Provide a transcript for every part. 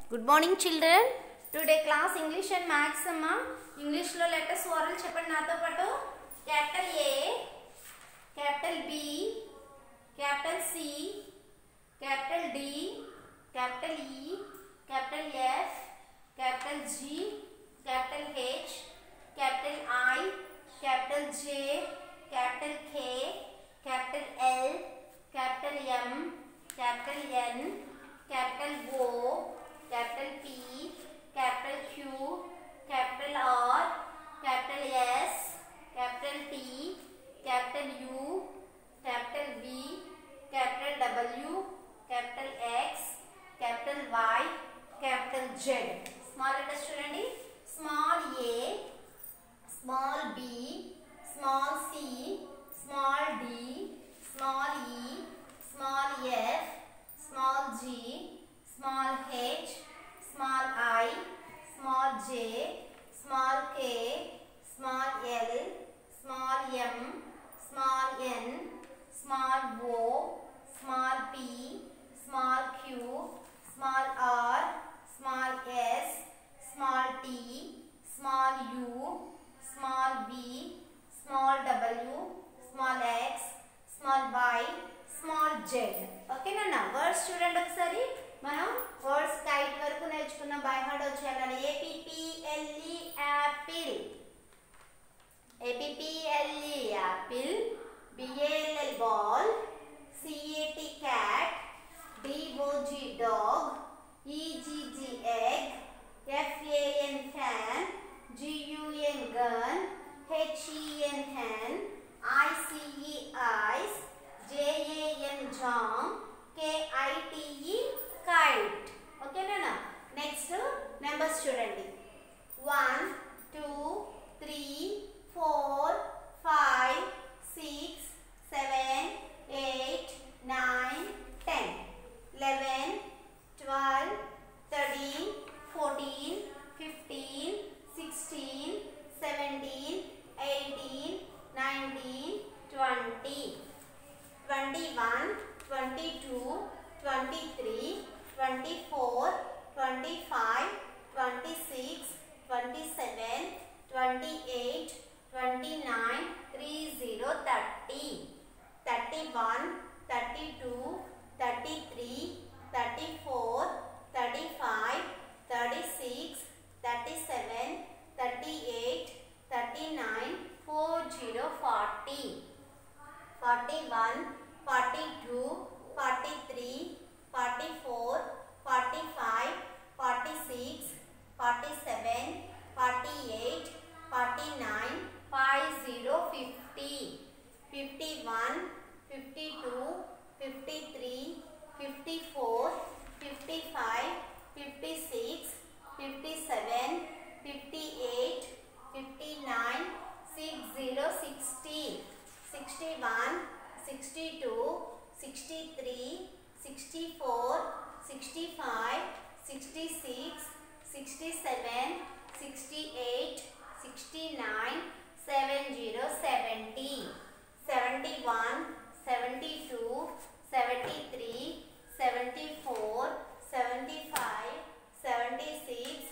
Good morning children today class English and maths అమ్మా ఇంగ్లీష్లో letters oral చెప్పండి నాతో పాటు capital A capital B capital C capital D capital E capital F capital G capital H capital I capital J capital K capital L capital M capital N capital O, capital P, capital Q, capital R, capital S, capital T, capital U, capital V, capital W, capital X, capital Y, capital Z. Small letters చూడండి small a, small b, small c, small d, small e, small f, small g, small h, small i, small j, small k, small l, small m, small n, small o, small p, small q, small r, small s, small t, small u, small v, small w, small x, small y, small Z ఓకేనా words చూడండి ఒకసారి మనం words kite వరకు నేర్చుకున్నాం by heart వచ్చేయాలి A P P L E apple A P P L E apple B A L L ball C A T cat D O G dog E G G egg F A N fan G U N gun H E N hen I C E ice J A N jam K I T E kite ఓకేనా next numbers చూడండి one two three four five six seven eight nine ten eleven twelve thirteen fourteen fifteen sixteen seventeen eighteen nineteen twenty 21, 22, 23, 24, 25, 26, 27, 28, 29, 30, 30, 31, 32, 33, 34, 35, 36, 37, 38, 39, 40, 40. 41, 42, 43, 44, 45, 46, 47, 48, 49, 50, 50, 51, 52, 53, 54, 55, 56, 57, 58, 59, 60, 60. 61, 62, 63, 64, 65, 66, 67, 68, 69, 70, 70, 71, 72, 73, 74, 75, 76,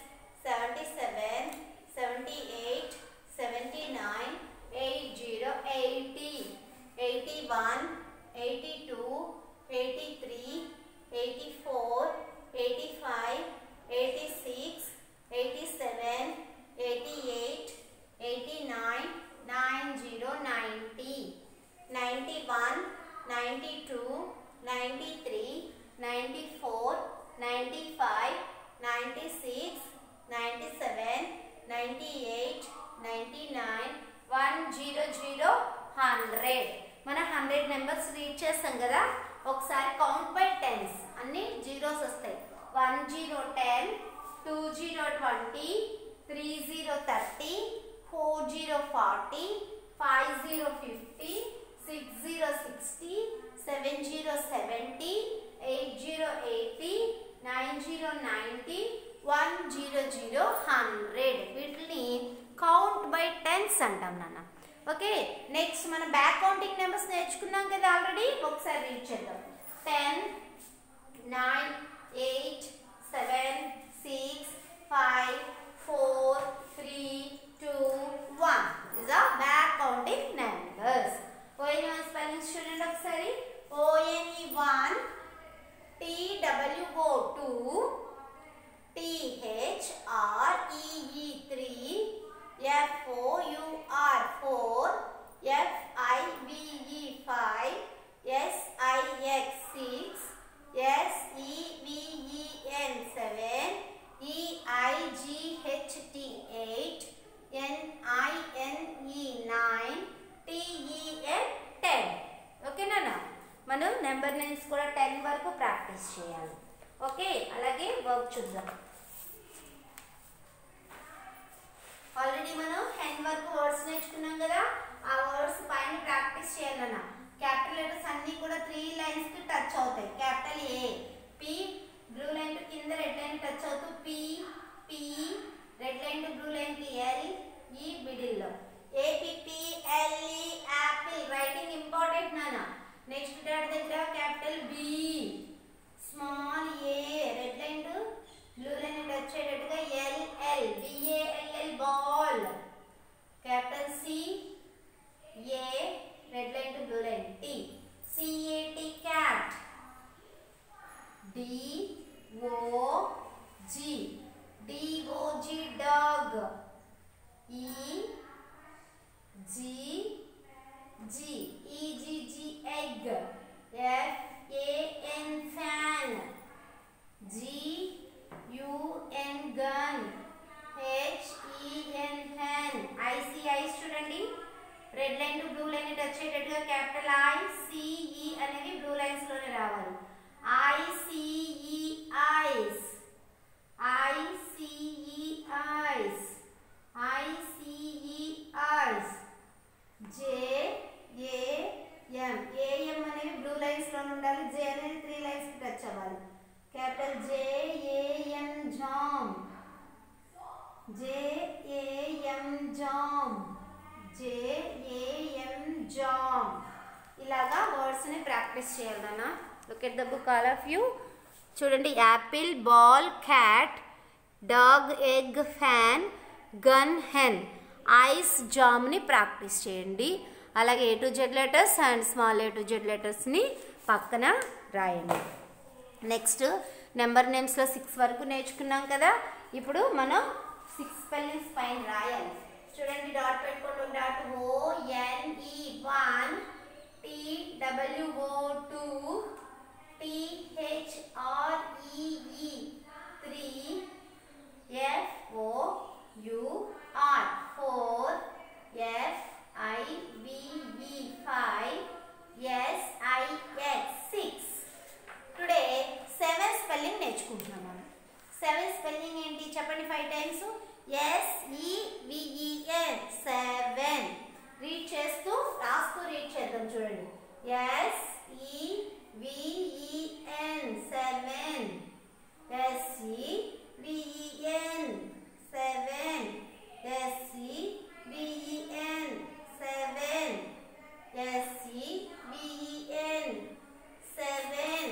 77, 78, 79, 80, 80, 81, 82, 83, 84, 85, 86, 87, 88, 89, 90, 90, 91, 92, 93, 94, 95, 96, 97, 98, 99, one zero zero hundred మన hundred numbers read చేస్తాం కదా ఒకసారి count by tens అన్ని zeros వస్తాయి one zero ten two zero twenty three zero thirty four zero forty five zero fifty six zero sixty seven zero seventy eight zero eighty nine zero ninety one zero zero hundred వీటిని count by tens అంటాం నాన్న okay next మనం back counting numbers నేర్చుకున్నాం కదా already ఒకసారి read చేద్దాం ten nine eight seven work చూద్దాం already మనం హెన్ వర్క్ వర్డ్స్ నేర్చుకున్నాం కదా ఆ వర్డ్స్ పైన ప్రాక్టీస్ చేయాలన్న క్యాపిటల్ లెటర్స్ అన్ని కూడా త్రీ లైన్స్ కి టచ్ అవుతాయి capital A P blue line to కింద రెడ్ లైన్ టచ్ అవుతూ P P red line to blue line కి ఎల్ ఈ మిడిల్ లో A P P L E apple writing important నాన్న నెక్స్ట్ డాట్ దగ్గర capital B small A red line to blue line touch అయ్యేటట్టుగా L L B A L L ball capital C A red line to blue line T C A T cat D O G DOG dog E G G E G G egg F A N fan G U N gun H E N hen I C ice చూడండి red line to blue line touch అయ్యేటట్టుగా capital I C E అనేవి blue lines లోనే రావాలి I C E ice I C E ice I C E ice J A M A M అనేవి blue lines లో ఉండాలి J అనేది three lines కి టచ్ అవ్వాలి capital J A M jam J A M jam J A M jam ఇలాగా వర్డ్స్ ని ప్రాక్టీస్ చేయాలన్న look at the book all of you చూడండి apple ball cat dog egg fan gun hen ice జామ్ని practice చేయండి అలాగే A to Z letters and small A to Z లెటర్స్ని పక్కన రాయండి నెక్స్ట్ నెంబర్ నేమ్స్లో సిక్స్ వరకు నేర్చుకున్నాం కదా ఇప్పుడు మనం సిక్స్ స్పెల్లింగ్స్ పైన రాయాలి చూడండి డాట్ పెట్టుకోండి dot O N E one T W O two T H R E E three F O U R four F I V E five S I X six today seven spelling నేర్చుకుంటున్నాం మనం సెవెన్ స్పెల్లింగ్ ఏంటి చెప్పండి five times S E V E N seven read చేస్తూ రాస్తూ రీడ్ చేద్దాం చూడండి S E V E N seven S E V E N seven S E V E N seven S E V E N seven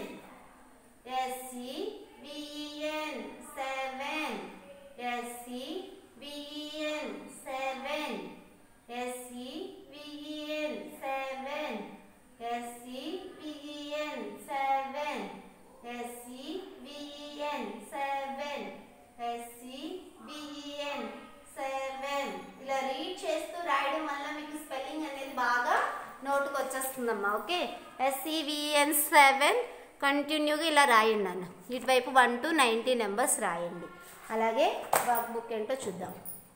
S E V E N seven S E V E N seven S E V E N seven S E V E N seven S E V E N seven S E V E N seven ఇలా read చేస్తూ రాయడం వల్ల మీకు స్పెల్లింగ్ అనేది బాగా నోటుకు వచ్చేస్తుందమ్మా ఓకే ఎస్ఈవిఎన్ సెవెన్ కంటిన్యూగా ఇలా రాయండి అన్న ఇటువైపు వన్ టు నైంటీ నెంబర్స్ రాయండి అలాగే వర్క్ బుక్ ఏంటో చూద్దాం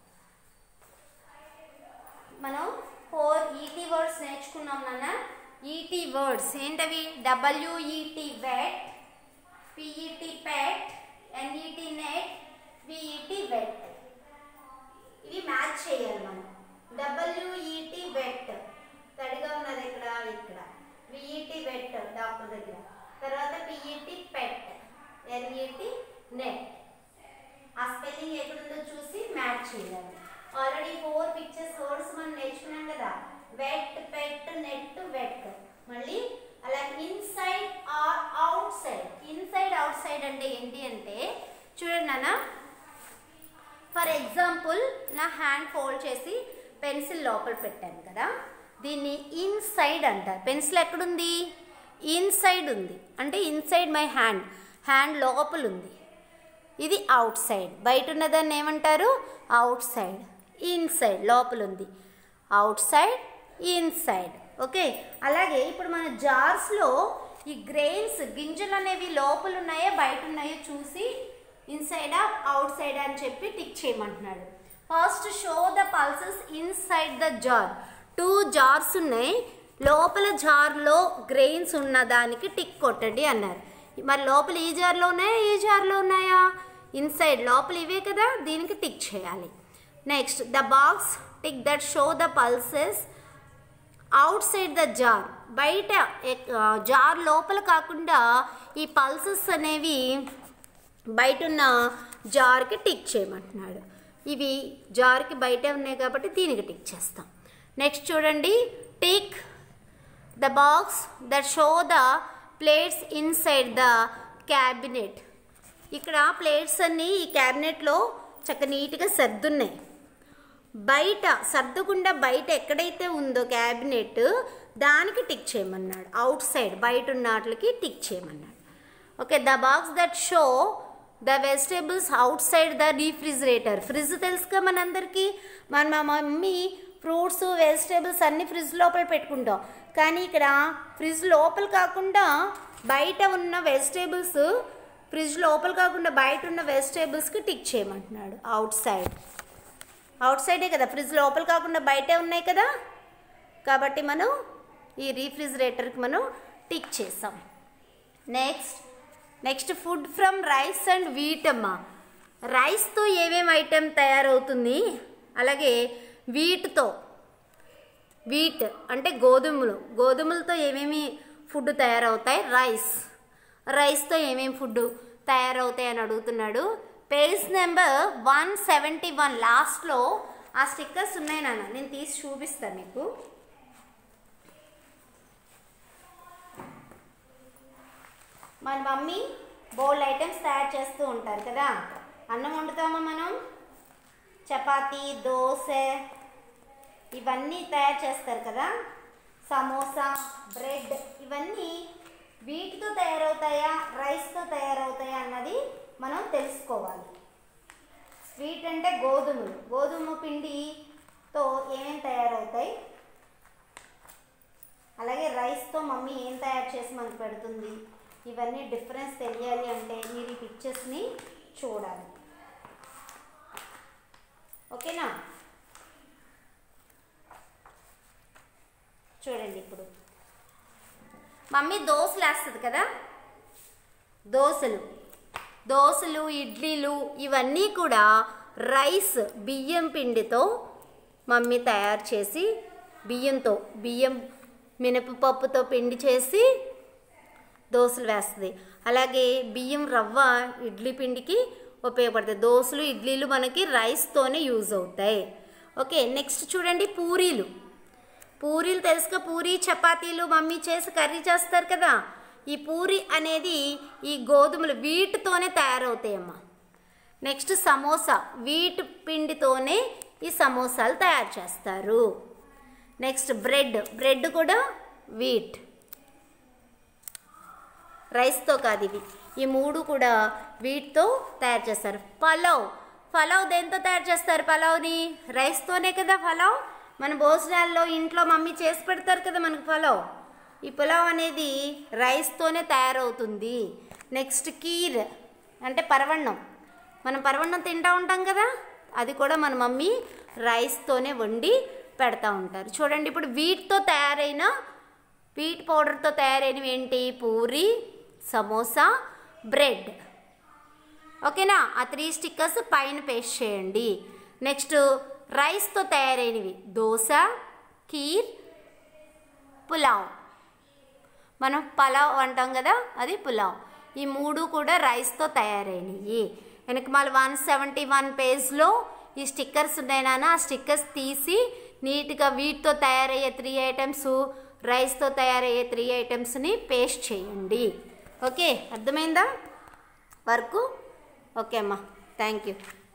మనం ఫోర్ ఈటీ వర్డ్స్ నేర్చుకున్నాం నాన్న ఈటీ వర్డ్స్ ఏంటవి W E T wet P E T pet N E T net V E T vet ఇవి మ్యాచ్ చేయాలి మనం డబ్ల్యూఈటి వెట్ తడిగా ఉన్నది ఇక్కడ ఇక్కడ విఈటి వెట్ డాక్టర్ దగ్గర తర్వాత పిఈటి పెట్ ఎన్ఈటి నెట్ ఆ స్పెల్లింగ్ ఎక్కడుందో చూసి మ్యాచ్ చేయాలి ఆల్రెడీ ఫోర్ పిక్చర్స్ వర్డ్స్ మనం నేర్చుకున్నాం కదా వెట్ పెట్ నెట్ వెట్ మళ్ళీ అలా inside or outside inside outside అంటే ఏంటి అంటే చూడండి నాన్న ఫర్ ఎగ్జాంపుల్ నా హ్యాండ్ ఫోల్డ్ చేసి పెన్సిల్ లోపల పెట్టాను కదా దీన్ని ఇన్సైడ్ అంటారు పెన్సిల్ ఎక్కడుంది ఇన్సైడ్ ఉంది అంటే ఇన్సైడ్ మై హ్యాండ్ హ్యాండ్ లోపల ఉంది ఇది అవుట్ సైడ్ బయట ఉన్నదాన్ని ఏమంటారు అవుట్ సైడ్ ఇన్సైడ్ లోపల ఉంది అవుట్ సైడ్ ఇన్సైడ్ ఓకే అలాగే ఇప్పుడు మన జార్స్లో ఈ గ్రెయిన్స్ గింజలు అనేవి లోపల ఉన్నాయో బయట ఉన్నాయో చూసి ఇన్సైడ్ అవుట్ సైడ్ అని చెప్పి టిక్ చేయమంటున్నాడు first show the pulses inside the jar two jars ఉన్నాయి లోపల జార్లో గ్రెయిన్స్ ఉన్న దానికి టిక్ కొట్టండి అన్నారు మరి లోపల ఈ జార్లో ఉన్నాయా ఈ జార్లో ఉన్నాయా ఇన్సైడ్ లోపల ఇవే కదా దీనికి టిక్ చేయాలి next the box tick that show the pulses outside the jar బయట జార్ లోపల కాకుండా ఈ పల్సెస్ అనేవి బయట ఉన్న జార్కి టిక్ చేయమంటున్నాడు ఇవి జార్కి బయటే ఉన్నాయి కాబట్టి దీనికి టిక్ చేస్తాం నెక్స్ట్ చూడండి tick the box that show the plates inside the cabinet ఇక్కడ ప్లేట్స్ అన్నీ ఈ క్యాబినెట్లో చక్క నీట్గా సర్దున్నాయి బయట సర్దుకుండా బయట ఎక్కడైతే ఉందో క్యాబినెట్ దానికి టిక్ చేయమన్నాడు అవుట్ సైడ్ బయట ఉన్న వాటికి టిక్ చేయమన్నాడు okay the box that show the vegetables outside the refrigerator fridge తెలుసుగా మనందరికీ మన మా మమ్మీ ఫ్రూట్స్ వెజిటేబుల్స్ అన్ని ఫ్రిడ్జ్ లోపల పెట్టుకుంటాం కానీ ఇక్కడ ఫ్రిడ్జ్ లోపల కాకుండా బయట ఉన్న వెజిటేబుల్స్ ఫ్రిడ్జ్ లోపల కాకుండా బయట ఉన్న వెజిటేబుల్స్కి టిక్ చేయమంటున్నాడు అవుట్ సైడ్ అవుట్ సైడే కదా ఫ్రిడ్జ్ లోపల కాకుండా బయటే ఉన్నాయి కదా కాబట్టి మనం ఈ రీఫ్రిజిరేటర్కి మనం టిక్ చేసాం next next food from rice and wheat అమ్మ రైస్తో ఏమేమి ఐటెం తయారవుతుంది అలాగే వీట్తో వీట్ అంటే గోధుమలు గోధుమలతో ఏమేమి ఫుడ్ తయారవుతాయి రైస్ రైస్తో ఏమేమి ఫుడ్ తయారవుతాయి అని అడుగుతున్నాడు page number one seventy one లాస్ట్లో ఆ స్టిక్కర్స్ ఉన్నాయి నాన్న నేను తీసి చూపిస్తాను మీకు మన మమ్మీ బోల్డ్ ఐటమ్స్ తయారు చేస్తూ ఉంటారు కదా అన్నం వండుతామా మనం చపాతీ దోశ ఇవన్నీ తయారు చేస్తారు కదా సమోసా బ్రెడ్ ఇవన్నీ వీటితో తయారవుతాయా రైస్తో తయారవుతాయా అన్నది మనం తెలుసుకోవాలి స్వీట్ అంటే గోధుమలు గోధుమ పిండితో ఏమేమి తయారవుతాయి అలాగే రైస్తో మమ్మీ ఏం తయారు చేసి మనకు పెడుతుంది ఇవన్నీ డిఫరెన్స్ తెలియాలి అంటే మీరు ఈ పిక్చర్స్ని చూడాలి ఓకేనా చూడండి ఇప్పుడు మమ్మీ దోశలు వేస్తుంది కదా దోశలు దోశలు ఇడ్లీలు ఇవన్నీ కూడా రైస్ బియ్యం పిండితో మమ్మీ తయారు చేసి బియ్యంతో బియ్యం మినపపప్పుతో పిండి చేసి దోశలు వేస్తుంది అలాగే బియ్యం రవ్వ ఇడ్లీ పిండికి ఉపయోగపడుతుంది దోశలు ఇడ్లీలు మనకి రైస్తోనే యూజ్ అవుతాయి ఓకే నెక్స్ట్ చూడండి పూరీలు పూరీలు తెలుసుగా పూరి చపాతీలు మమ్మీ చేసి కర్రీ చేస్తారు కదా ఈ పూరి అనేది ఈ గోధుమలు వీటితోనే తయారవుతాయమ్మా నెక్స్ట్ సమోసా వీట్ పిండితోనే ఈ సమోసాలు తయారు చేస్తారు నెక్స్ట్ బ్రెడ్ బ్రెడ్ కూడా వీట్ రైస్తో కాదు ఇవి ఈ మూడు కూడా వీటితో తయారు చేస్తారు పలావ్ పలావ్ దేంతో తయారు చేస్తారు పలావ్ని రైస్తోనే కదా పలావ్ మన భోజనాల్లో ఇంట్లో మమ్మీ చేసి పెడతారు కదా మనకు పలావ్ ఈ పులావ్ అనేది రైస్తోనే తయారవుతుంది నెక్స్ట్ కీర్ అంటే పరవన్నం మనం పరవన్నం తింటూ ఉంటాం కదా అది కూడా మన మమ్మీ రైస్తోనే వండి పెడతా ఉంటారు చూడండి ఇప్పుడు వీటితో తయారైన వీట్ పౌడర్తో తయారైనవి ఏంటి పూరి సమోసా బ్రెడ్ ఓకేనా ఆ త్రీ స్టిక్కర్స్ పైన పేస్ట్ చేయండి నెక్స్ట్ రైస్తో తయారైనవి దోశ కీర్ పులావ్ మనం పలావ్ అంటాం కదా అది పులావ్ ఈ మూడు కూడా రైస్తో తయారైనవి వెనక మళ్ళీ వన్ సెవెంటీ వన్ పేజ్లో ఈ స్టిక్కర్స్ ఉన్నాయి నాన్న ఆ స్టిక్కర్స్ తీసి నీట్గా వీటితో తయారయ్యే త్రీ ఐటమ్స్ రైస్తో తయారయ్యే త్రీ ఐటమ్స్ని పేస్ట్ చేయండి ఓకే అర్థమైందా వర్క్ ఓకే అమ్మా థ్యాంక్ యూ